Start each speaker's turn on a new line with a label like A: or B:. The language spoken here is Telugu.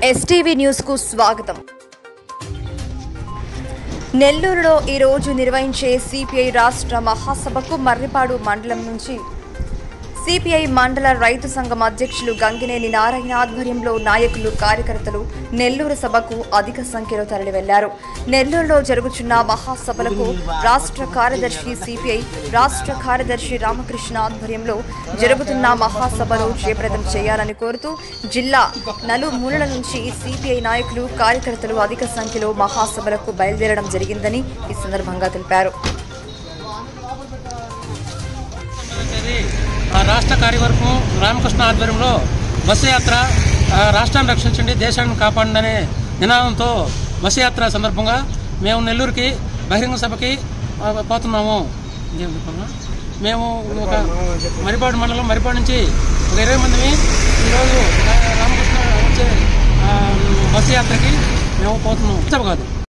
A: ఎస్టీవీ న్యూస్కు స్వాగతం నెల్లూరులో ఈరోజు నిర్వహించే సిపిఐ రాష్ట్ర మహాసభకు మర్రిపాడు మండలం నుంచి సిపిఐ మండల రైతు సంఘం అధ్యక్షులు గంగినేని నారాయణ ఆధ్వర్యంలో నాయకులు కార్యకర్తలు నెల్లూరు సభకు అధిక సంఖ్యలో తరలి వెళ్లారు నెల్లూరులో జరుగుతున్న మహాసభలకు రాష్ట్ర కార్యదర్శి సిపిఐ రాష్ట్ర కార్యదర్శి రామకృష్ణ ఆధ్వర్యంలో జరుగుతున్న మహాసభను జయప్రదం చేయాలని కోరుతూ జిల్లా నలుమూలల నుంచి సిపిఐ నాయకులు కార్యకర్తలు అధిక సంఖ్యలో మహాసభలకు బయలుదేరడం జరిగిందని ఈ సందర్భంగా తెలిపారు
B: తేదీ ఆ రాష్ట్ర కార్యవర్గం రామకృష్ణ ఆధ్వర్యంలో బస్సు యాత్ర ఆ, రాష్ట్రాన్ని రక్షించండి దేశాన్ని కాపాడండి అనే నినాదంతో బస్సు యాత్ర సందర్భంగా మేము నెల్లూరుకి బహిరంగ సభకి ఆ, పోతున్నాము ఇంకేం చెప్పాలా? మేము ఒక మరిపాడు మండలం మరిపాడు నుంచి ఒక ఇరవై మందిని ఈరోజు రా- రామకృష్ణ వచ్చే ఆ, బస్సు యాత్రకి మేము పోతున్నాం సభ కాదు